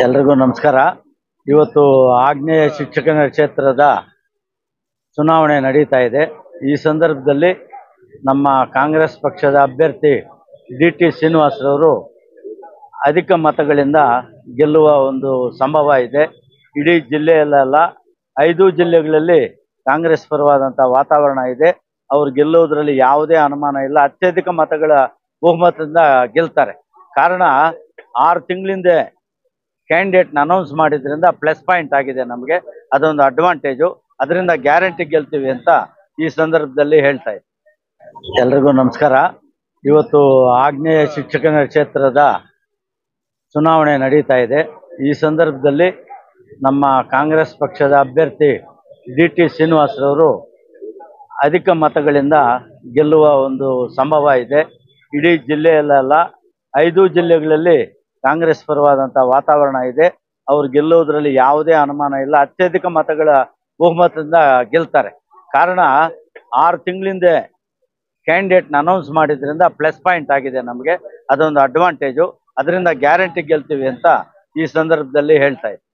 ಎಲ್ರಿಗೂ ನಮಸ್ಕಾರ ಇವತ್ತು ಆಗ್ನೇಯ ಶಿಕ್ಷಕನ ಕ್ಷೇತ್ರದ ಚುನಾವಣೆ ನಡೀತಾ ಇದೆ ಈ ಸಂದರ್ಭದಲ್ಲಿ ನಮ್ಮ ಕಾಂಗ್ರೆಸ್ ಪಕ್ಷದ ಅಭ್ಯರ್ಥಿ ಡಿ ಟಿ ಶ್ರೀನಿವಾಸರವರು ಅಧಿಕ ಮತಗಳಿಂದ ಗೆಲ್ಲುವ ಒಂದು ಸಂಭವ ಇದೆ ಇಡೀ ಜಿಲ್ಲೆಯಲ್ಲ ಐದು ಜಿಲ್ಲೆಗಳಲ್ಲಿ ಕಾಂಗ್ರೆಸ್ ಪರವಾದಂಥ ವಾತಾವರಣ ಇದೆ ಅವ್ರು ಗೆಲ್ಲುವುದರಲ್ಲಿ ಯಾವುದೇ ಅನುಮಾನ ಇಲ್ಲ ಅತ್ಯಧಿಕ ಮತಗಳ ಬಹುಮತದಿಂದ ಗೆಲ್ತಾರೆ ಕಾರಣ ಆರು ತಿಂಗಳಿಂದ ಕ್ಯಾಂಡಿಡೇಟ್ನ ಅನೌನ್ಸ್ ಮಾಡಿದ್ರಿಂದ ಪ್ಲಸ್ ಪಾಯಿಂಟ್ ಆಗಿದೆ ನಮಗೆ ಅದೊಂದು ಅಡ್ವಾಂಟೇಜು ಅದರಿಂದ ಗ್ಯಾರಂಟಿ ಗೆಲ್ತೀವಿ ಅಂತ ಈ ಸಂದರ್ಭದಲ್ಲಿ ಹೇಳ್ತಾ ಇದ್ದೀನಿ ಎಲ್ರಿಗೂ ನಮಸ್ಕಾರ ಇವತ್ತು ಆಗ್ನೇಯ ಶಿಕ್ಷಕನ ಕ್ಷೇತ್ರದ ಚುನಾವಣೆ ನಡೀತಾ ಇದೆ ಈ ಸಂದರ್ಭದಲ್ಲಿ ನಮ್ಮ ಕಾಂಗ್ರೆಸ್ ಪಕ್ಷದ ಅಭ್ಯರ್ಥಿ ಡಿ ಟಿ ಶ್ರೀನಿವಾಸರವರು ಅಧಿಕ ಮತಗಳಿಂದ ಗೆಲ್ಲುವ ಒಂದು ಸಂಭವ ಇದೆ ಇಡೀ ಜಿಲ್ಲೆಯಲ್ಲ ಐದು ಜಿಲ್ಲೆಗಳಲ್ಲಿ ಕಾಂಗ್ರೆಸ್ ಪರವಾದಂಥ ವಾತಾವರಣ ಇದೆ ಅವ್ರು ಗೆಲ್ಲುವುದರಲ್ಲಿ ಯಾವುದೇ ಅನುಮಾನ ಇಲ್ಲ ಅತ್ಯಧಿಕ ಮತಗಳ ಬಹುಮತದಿಂದ ಗೆಲ್ತಾರೆ ಕಾರಣ ಆರು ತಿಂಗಳಿಂದ ಕ್ಯಾಂಡಿಡೇಟ್ನ ಅನೌನ್ಸ್ ಮಾಡಿದ್ರಿಂದ ಪ್ಲಸ್ ಪಾಯಿಂಟ್ ಆಗಿದೆ ನಮಗೆ ಅದೊಂದು ಅಡ್ವಾಂಟೇಜು ಅದರಿಂದ ಗ್ಯಾರಂಟಿ ಗೆಲ್ತೀವಿ ಅಂತ ಈ ಸಂದರ್ಭದಲ್ಲಿ ಹೇಳ್ತಾ ಇದ್ದೀನಿ